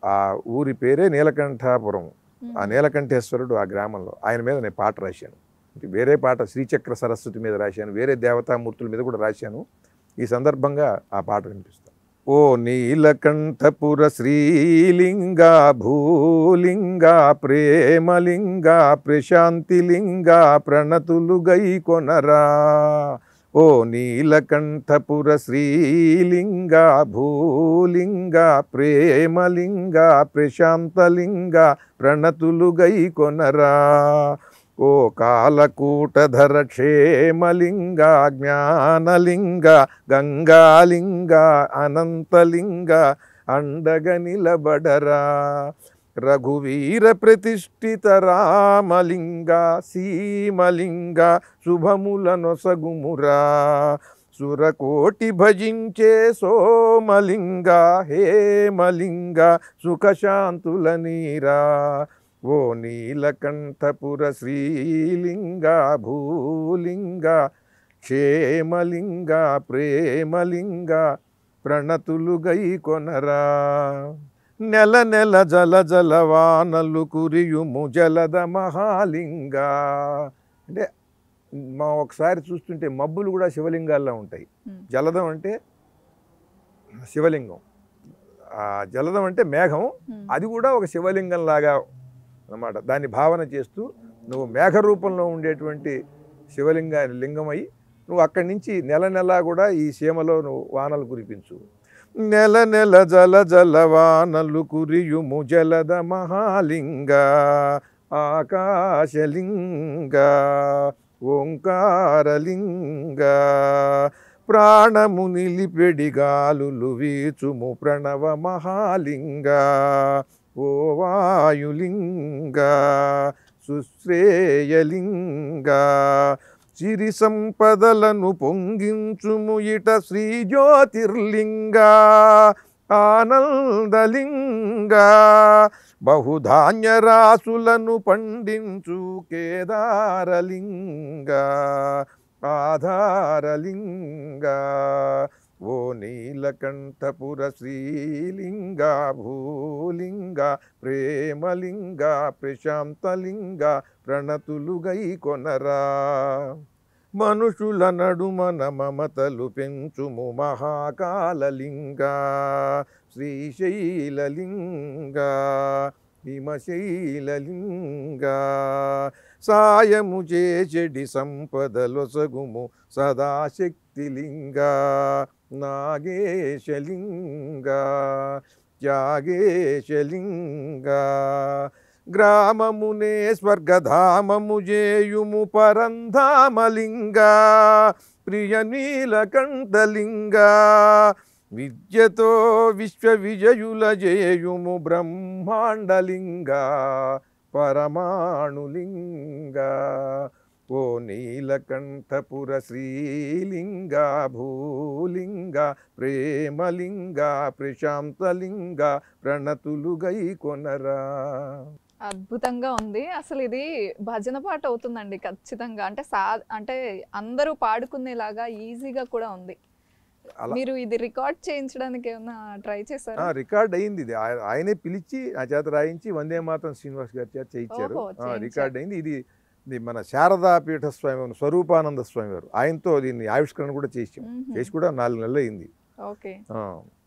ఆ ఊరి పేరే నీలకంఠాపురం ఉమ్. ఆ నీలకంఠేశ్వరుడు ఆ గ్రామంలో ఆయన మీద నేను పాట రాశాను అంటే వేరే పాట శ్రీచక్ర సరస్వతి మీద రాశాను వేరే దేవతామూర్తుల మీద కూడా రాశాను ఈ సందర్భంగా ఆ పాట వినిపిస్తాను ఓ నీలకంఠపుర శ్రీలింగ భూలింగ ప్రేమలింగ ప్రశాంతిలింగ ప్రణతులు గై కొనరా ఓ నీలకంఠపుర శ్రీలింగ భూలింగ ప్రేమలింగ ప్రశాంతలింగ ప్రణతులు గై కొనరా ఓ కాలకూటధర క్షేమలింగ జ్ఞానలింగ గంగాలింగ అనంతలింగ అండగ నిలబడరా రఘువీర ప్రతిష్ఠిత రామలింగ సీమలింగ శుభముల నొసగుమురా సురకోటి భజించే సోమలింగ హేమలింగ సుఖశాంతుల నీరా ఓ నీలకంఠపుర శ్రీలింగ భూలింగ క్షేమలింగ ప్రేమలింగ ప్రణతులు గై కొనరా నెల నెల జల జల వానలు కురియుము జలద మహాలింగ అంటే మా ఒకసారి చూస్తుంటే మబ్బులు కూడా శివలింగాల్లో ఉంటాయి ఉమ్. జలదం అంటే శివలింగం ఆ జలదం అంటే మేఘం ఉమ్. అది కూడా ఒక శివలింగం లాగా అన్నమాట దాన్ని భావన చేస్తూ నువ్వు మేఘ రూపంలో ఉండేటువంటి శివలింగ లింగమై నువ్వు అక్కడి నుంచి నెల నెలా కూడా ఈ సీమలో నువ్వు వానలు కురిపించు నెల నెల జల జల వానలు కురియుము జలద మహాలింగ ఆకాశలింగ ఓంకారలింగ ప్రాణము నిలిపెడి గాలులు వీచుము ప్రణవ మహాలింగ ఓ వాయులింగ సుశ్రేయలింగ సిరి సంపదలను పొంగించుము ఇట శ్రీ జ్యోతిర్లింగ ఆనందలింగ బహుధాన్య రాసులను పండించు కేదారలింగ ఆధారలింగ ఓ నీలకంఠపుర శ్రీలింగ భూలింగ ప్రేమలింగ ప్రశాంతలింగ ప్రణతులు గై కొనరా మనుషుల నడుమన మమతలు పెంచుము మహాకాలలింగ శ్రీశైలలింగ హిమశైలలింగ సాయము చేచెడి సంపదలొసగుము సదాశక్తిలింగ నాగేశలింగ త్యాగేశలింగ గ్రామమునే స్వర్గధామము జేయుము పరంధామలింగ ప్రియ నీలకంఠలింగ విద్యతో విశ్వ విజయుల జేయుము బ్రహ్మాండలింగ పరమాణులింగ ఓ నీలకంఠపుర శ్రీలింగ భూలింగ ప్రేమలింగ ప్రశాంతలింగ ప్రణతులు గై కొనరా అద్భుతంగా ఉంది అసలు ఇది భజన పాట అవుతుందండి ఖచ్చితంగా అంటే సా అంటే అందరూ పాడుకునేలాగా ఈజీగా కూడా ఉంది అలా మీరు ఇది రికార్డ్ చేయించడానికి ఏమన్నా ట్రై చేశారా రికార్డ్ అయింది ఇది ఆయ- ఆయనే పిలిచి ఆ చేత రాయించి వందే మాతం శ్రీనివాస్ గారి చేత చేయించారు ఓహో, చేయించారు. రికార్డ్ అయింది ఇది ఇది మన శారదా పీఠ స్వామి వారు, స్వరూపానంద స్వామి వారు ఆయనతో దీన్ని ఆవిష్కరణ కూడా చేసి మ్మ్. చేసి కూడా నాలుగు నెలలు అయింది ఓకే ఆ.